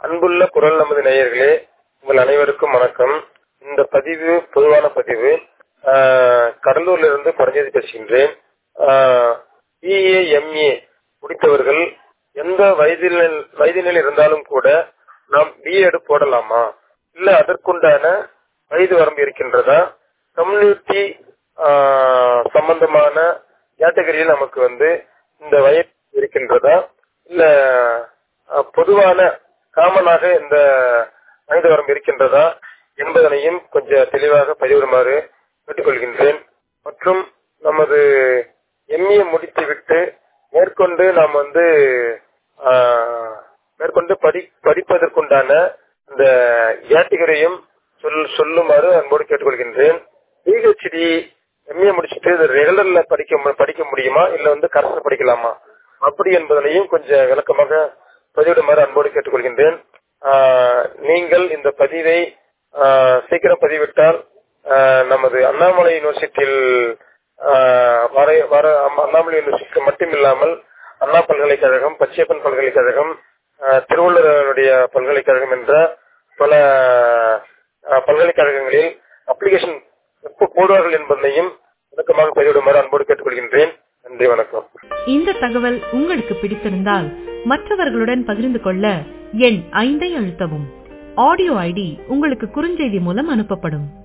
அன்புள்ள குரல் நமது நேயர்களே உங்கள் அனைவருக்கும் வணக்கம் இந்த பதிவு பொதுவான பதிவு ஆஹ், கடலூர்ல இருந்து பரஞ்சோதி பேசுகின்றேன் பிஏ எம்ஏ முடித்தவர்கள் எந்த வயதில் வயதினில் இருந்தாலும் கூட நாம் பிஎட் போடலாமா இல்ல அதற்குண்டான வயது வரம்பு இருக்கின்றதா கம்யூனிட்டி சம்பந்தமான கேட்டகரியில் நமக்கு வந்து இந்த வயது இருக்கின்றதா இல்ல ஆஹ், பொதுவான காமனாக இந்த வயது வரம்பு இருக்கின்றதா என்பதனையும் கொஞ்சம் தெளிவாக பதிவிடுமாறு கேட்டுக்கொள்கின்றேன் மற்றும் நமது எம்ஏ முடித்துவிட்டு மேற்கொண்டு நாம் வந்து ஆஹ், மேற்கொண்டு படி படிப்பதற்குண்டான இந்த கேட்டகரியும் சொல் சொல்லுமாறு அன்போடு கேட்டுக்கொள்கின்றேன் பிஹெச்டி எம்ஏ முடிச்சுட்டு இது ரெகுலர்ல படிக்க மு- படிக்க முடியுமா இல்ல வந்து கரஸ்ல படிக்கலாமா அப்படி என்பதனையும் கொஞ்சம் விளக்கமாக பதிவிடுமாறு அன்போடு கேட்டுக்கொள்கின்றேன் ஆஹ், நீங்கள் இந்த பதிவை ஆஹ், சீக்கிரம் பதிவிட்டால் ஆஹ், நமது அண்ணாமலை யூனிவர்சிட்டியில் ஆஹ், வர வர அம்- அண்ணாமலை யூனிவர்சிட்டி மட்டும் இல்லாமல் அண்ணா பல்கலைக்கழகம் பச்சையப்பன் பல்கலைக்கழகம் ஆஹ், திருவள்ளுவருடைய பல்கலைக்கழகம் என்ற பல ஆஹ், பல்கலைக்கழகங்களில் அப்ளிகேஷன் எப்போ போடுவார்கள் என்பதையும் விளக்கமாக பதிவிடுமாறு அன்போடு கேட்டுக்கொள்கின்றேன் நன்றி வணக்கம் இந்த தகவல் உங்களுக்கு பிடித்திருந்தால் மற்றவர்களுடன் பகிர்ந்து கொள்ள எண் ஐந்தை அழுத்தவும் ஆடியோ ஐடி உங்களுக்கு குறுஞ்செய்தி மூலம் அனுப்பப்படும்